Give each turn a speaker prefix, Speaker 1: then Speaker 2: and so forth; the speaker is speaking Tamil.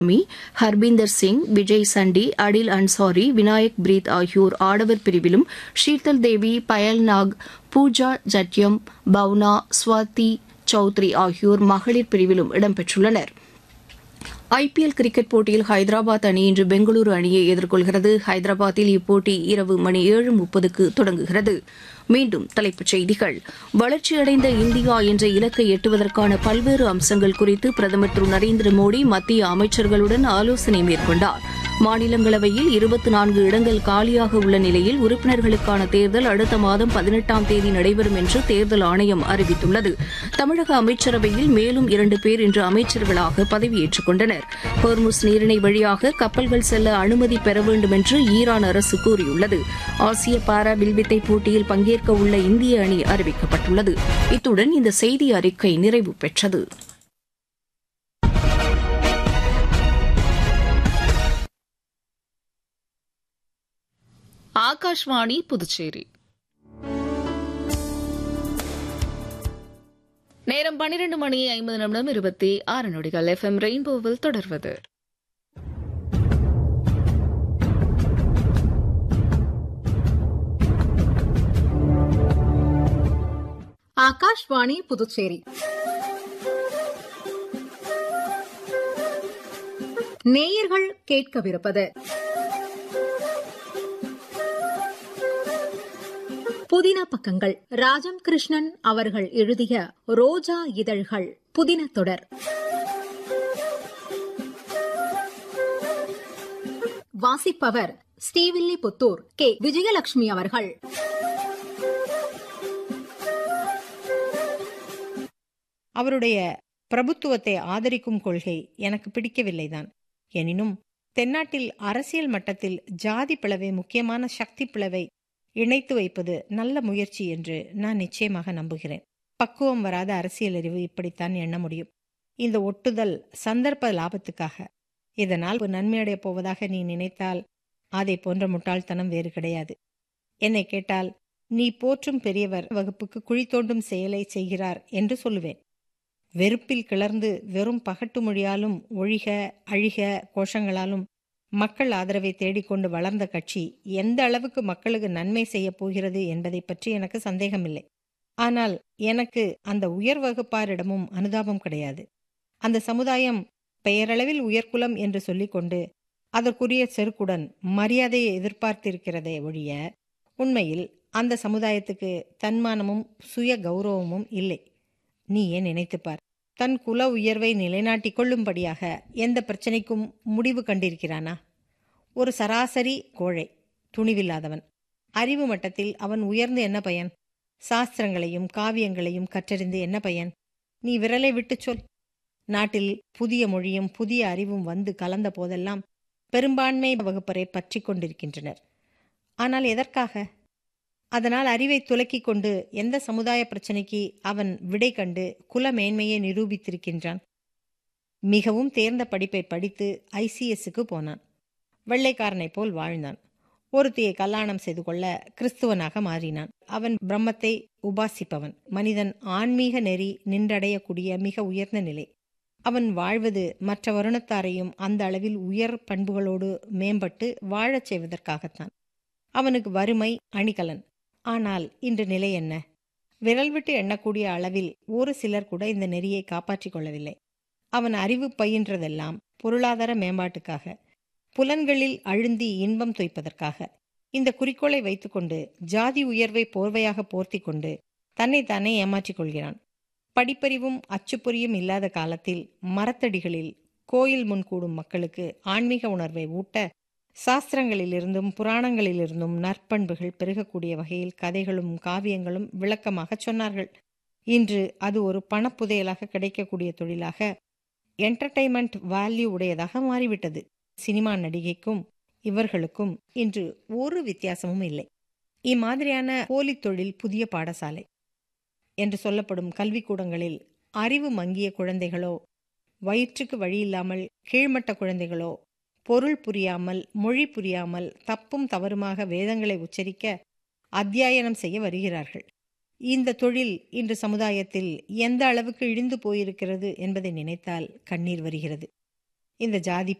Speaker 1: மீ ஹர்பீந்தர் சிங் விஜய் சண்டி அடில் அன்சாரி வினாயக் பிரீத் ஆகியோர் ஆடவர் பிரிவிலும் ஷீதல் தேவி பயல் நாக் பூஜா ஜட்யம் பவுனா ஸ்வாதி சௌத்ரி ஆகியோர் மகளிர் பிரிவிலும் இடம்பெற்றுள்ளனர் ஐபிஎல் கிரிக்கெட் போட்டியில் ஹைதராபாத் அணி இன்று பெங்களூரு அணியை எதிர்கொள்கிறது ஹைதராபாத்தில் இப்போட்டி இரவு மணி ஏழு முப்பதுக்கு தொடங்குகிறது மீண்டும் தலைப்புச் செய்திகள் வளர்ச்சியடைந்த இந்தியா என்ற இலக்கை எட்டுவதற்கான பல்வேறு அம்சங்கள் குறித்து பிரதமர் திரு நரேந்திர மோடி மத்திய அமைச்சர்களுடன் ஆலோசனை மேற்கொண்டார் மாநிலங்களவையில் இருபத்தி நான்கு இடங்கள் காலியாக உள்ள நிலையில் உறுப்பினர்களுக்கான தேர்தல் அடுத்த மாதம் பதினெட்டாம் தேதி நடைபெறும் என்று தேர்தல் ஆணையம் அறிவித்துள்ளது தமிழக அமைச்சரவையில் மேலும் இரண்டு பேர் இன்று அமைச்சர்களாக பதவியேற்றுக் கொண்டனர் ஹோர்முஸ் நீரிணை வழியாக கப்பல்கள் செல்ல அனுமதி பெற வேண்டும் என்று ஈரான் அரசு கூறியுள்ளது ஆசிய பாரா வில்வித்தை போட்டியில் பங்கேற்க உள்ள இந்திய அணி அறிவிக்கப்பட்டுள்ளது இத்துடன் இந்த செய்தி அறிக்கை நிறைவு பெற்றது
Speaker 2: ஆகாஷ்வாணி புதுச்சேரி நேரம் பன்னிரண்டு மணி ஐம்பது நிமிடம் இருபத்தி ஆறு நொடிகள் எஃப் எம் ரெயின்போவில் தொடர்வது
Speaker 3: ஆகாஷ்வாணி புதுச்சேரி நேயர்கள் கேட்கவிருப்பது புதின பக்கங்கள் ராஜம் கிருஷ்ணன் அவர்கள் எழுதிய ரோஜா இதழ்கள் புதின தொடர் வாசிப்பவர் ஸ்ரீவில்லிபுத்தூர் கே விஜயலட்சுமி அவர்கள்
Speaker 4: அவருடைய பிரபுத்துவத்தை ஆதரிக்கும் கொள்கை எனக்கு பிடிக்கவில்லைதான் எனினும் தென்னாட்டில் அரசியல் மட்டத்தில் ஜாதி பிளவை முக்கியமான சக்தி பிளவை இணைத்து வைப்பது நல்ல முயற்சி என்று நான் நிச்சயமாக நம்புகிறேன் பக்குவம் வராத அரசியல் அறிவு இப்படித்தான் எண்ண முடியும் இந்த ஒட்டுதல் சந்தர்ப்ப லாபத்துக்காக இதனால் ஒரு நன்மையடைய போவதாக நீ நினைத்தால் அதை போன்ற முட்டாள்தனம் வேறு கிடையாது என்னை கேட்டால் நீ போற்றும் பெரியவர் வகுப்புக்கு குழி தோண்டும் செயலை செய்கிறார் என்று சொல்லுவேன் வெறுப்பில் கிளர்ந்து வெறும் பகட்டு மொழியாலும் ஒழிக அழிக கோஷங்களாலும் மக்கள் ஆதரவை தேடிக்கொண்டு வளர்ந்த கட்சி எந்த அளவுக்கு மக்களுக்கு நன்மை செய்ய போகிறது என்பதை பற்றி எனக்கு சந்தேகமில்லை ஆனால் எனக்கு அந்த உயர் வகுப்பாரிடமும் அனுதாபம் கிடையாது அந்த சமுதாயம் பெயரளவில் உயர்குலம் என்று சொல்லிக்கொண்டு அதற்குரிய செருக்குடன் மரியாதையை எதிர்பார்த்திருக்கிறதே ஒழிய உண்மையில் அந்த சமுதாயத்துக்கு தன்மானமும் சுய கௌரவமும் இல்லை நீ ஏன் நினைத்துப்பார் தன் குல உயர்வை நிலைநாட்டிக் கொள்ளும்படியாக எந்த பிரச்சனைக்கும் முடிவு கண்டிருக்கிறானா ஒரு சராசரி கோழை துணிவில்லாதவன் அறிவு மட்டத்தில் அவன் உயர்ந்து என்ன பயன் சாஸ்திரங்களையும் காவியங்களையும் கற்றறிந்து என்ன பயன் நீ விரலை விட்டுச் சொல் நாட்டில் புதிய மொழியும் புதிய அறிவும் வந்து கலந்த போதெல்லாம் பெரும்பான்மை வகுப்பரை பற்றி கொண்டிருக்கின்றனர் ஆனால் எதற்காக அதனால் அறிவை துலக்கிக் கொண்டு எந்த சமுதாய பிரச்சனைக்கு அவன் விடை கண்டு குல மேன்மையை நிரூபித்திருக்கின்றான் மிகவும் தேர்ந்த படிப்பை படித்து ஐசிஎஸ்க்கு போனான் வெள்ளைக்காரனைப் போல் வாழ்ந்தான் ஒருத்தியை கல்யாணம் செய்து கொள்ள கிறிஸ்துவனாக மாறினான் அவன் பிரம்மத்தை உபாசிப்பவன் மனிதன் ஆன்மீக நெறி நின்றடையக்கூடிய மிக உயர்ந்த நிலை அவன் வாழ்வது மற்ற வருணத்தாரையும் அந்த அளவில் உயர் பண்புகளோடு மேம்பட்டு வாழச் செய்வதற்காகத்தான் அவனுக்கு வறுமை அணிகலன் ஆனால் இன்று நிலை என்ன விரல் விட்டு எண்ணக்கூடிய அளவில் ஒரு சிலர் கூட இந்த நெறியை காப்பாற்றிக் கொள்ளவில்லை அவன் அறிவு பயின்றதெல்லாம் பொருளாதார மேம்பாட்டுக்காக புலன்களில் அழுந்தி இன்பம் தொய்ப்பதற்காக இந்த குறிக்கோளை வைத்துக்கொண்டு ஜாதி உயர்வை போர்வையாக போர்த்தி கொண்டு தன்னை தானே ஏமாற்றிக் கொள்கிறான் படிப்பறிவும் அச்சுப்பொறியும் இல்லாத காலத்தில் மரத்தடிகளில் கோயில் முன் கூடும் மக்களுக்கு ஆன்மீக உணர்வை ஊட்ட சாஸ்திரங்களிலிருந்தும் புராணங்களிலிருந்தும் நற்பண்புகள் பெருகக்கூடிய வகையில் கதைகளும் காவியங்களும் விளக்கமாகச் சொன்னார்கள் இன்று அது ஒரு பணப்புதையலாக கிடைக்கக்கூடிய தொழிலாக என்டர்டைன்மெண்ட் வேல்யூ உடையதாக மாறிவிட்டது சினிமா நடிகைக்கும் இவர்களுக்கும் இன்று ஒரு வித்தியாசமும் இல்லை இம்மாதிரியான போலி தொழில் புதிய பாடசாலை என்று சொல்லப்படும் கல்விக்கூடங்களில் அறிவு மங்கிய குழந்தைகளோ வயிற்றுக்கு வழியில்லாமல் கீழ்மட்ட குழந்தைகளோ பொருள் புரியாமல் மொழி புரியாமல் தப்பும் தவறுமாக வேதங்களை உச்சரிக்க அத்தியாயனம் செய்ய வருகிறார்கள் இந்த தொழில் இன்று சமுதாயத்தில் எந்த அளவுக்கு இழிந்து போயிருக்கிறது என்பதை நினைத்தால் கண்ணீர் வருகிறது இந்த ஜாதி